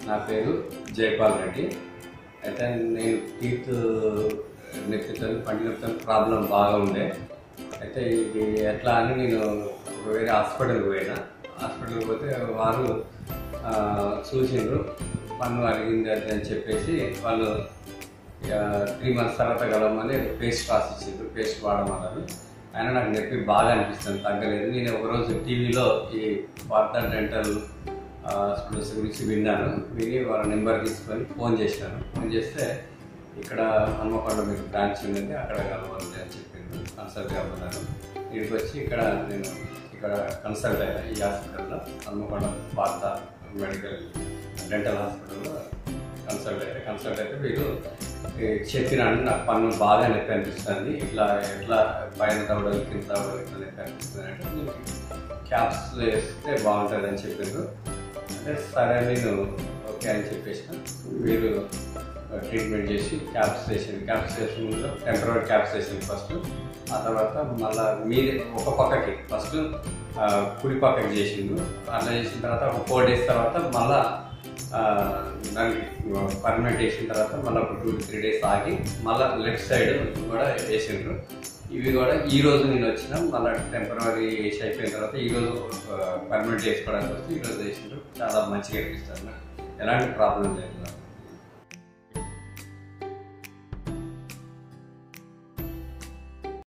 నా పేరు జైపాల్ రెడ్డి అయితే నేను టీత్ నొప్పితో పంటి నొప్పితో ప్రాబ్లం బాగా ఉండే అయితే ఇది ఎట్లా అని నేను ఒక వేరే హాస్పిటల్కి పోయినా హాస్పిటల్కి పోతే వారు ఆ, చూసిండ్రు పన్ను అడిగింది అది అని చెప్పేసి వాళ్ళు త్రీ మంత్స్ తర్వాత కలవమని పేస్ట్ రాసి ఇచ్చిండ్రు పేస్ట్ వాడమన్నారు అయినా నాకు నొప్పి బాగా అనిపిస్తుంది తగ్గలేదు నేను ఒకరోజు టీవీలో ఈ వార్తా డెంటల్ హాస్పిటల్స్ గురించి విన్నాను విని వాళ్ళ నెంబర్ తీసుకొని ఫోన్ చేసినాను ఫోన్ చేస్తే ఇక్కడ హన్మకొండ మీకు బ్రాంచ్ ఉందండి అక్కడ కలవాలి అని చెప్పింది కన్సల్ట్ అవ్వమన్నారు ఇక్కడికి వచ్చి ఇక్కడ నేను ఇక్కడ కన్సల్ట్ అయ్యా ఈ హాస్పిటల్లో హన్మకొండ వార్త మెడికల్ డెంటల్ హాస్పిటల్లో కన్సల్ట్ అయితే కన్సల్ట్ అయితే వీళ్ళు ఈ చెప్పినాను నాకు పన్ను బాగా నొప్పి అనిపిస్తుంది ఇట్లా ఎట్లా పైన దవడలు కింద దవడలు ఇట్లా నొప్పి అనిపిస్తుంది అంటే మీకు క్యాప్స్ వేస్తే బాగుంటుంది అని చెప్పిండ్రు అంటే సరే నేను ఓకే అని చెప్పేసిన వీరు ట్రీట్మెంట్ చేసి క్యాప్స్ వేసింది క్యాప్స్ వేసిన ముందు టెంపరీ క్యాప్స్ వేసింది ఫస్ట్ ఆ తర్వాత మళ్ళీ మీదే ఒక పక్కకి ఫస్ట్ కుడి పక్కకి చేసిండు అట్లా చేసిన తర్వాత ఒక ఫోర్ డేస్ తర్వాత మళ్ళా ఆ, దానికి పర్మనెంట్ వేసిన తర్వాత మళ్ళీ ఒక టూ త్రీ డేస్ ఆగి మళ్ళీ లెఫ్ట్ సైడ్ కూడా వేసిండ్రు ఇవి కూడా ఈ రోజు నేను వచ్చిన మళ్ళీ టెంపరీ వేసి అయిపోయిన తర్వాత ఈ రోజు పర్మనెంట్ చేసుకోవడానికి వస్తే ఈ రోజు వేసిండ్రు చాలా మంచిగా అనిపిస్తుంది నాకు ఎలాంటి ప్రాబ్లం లేదు నాకు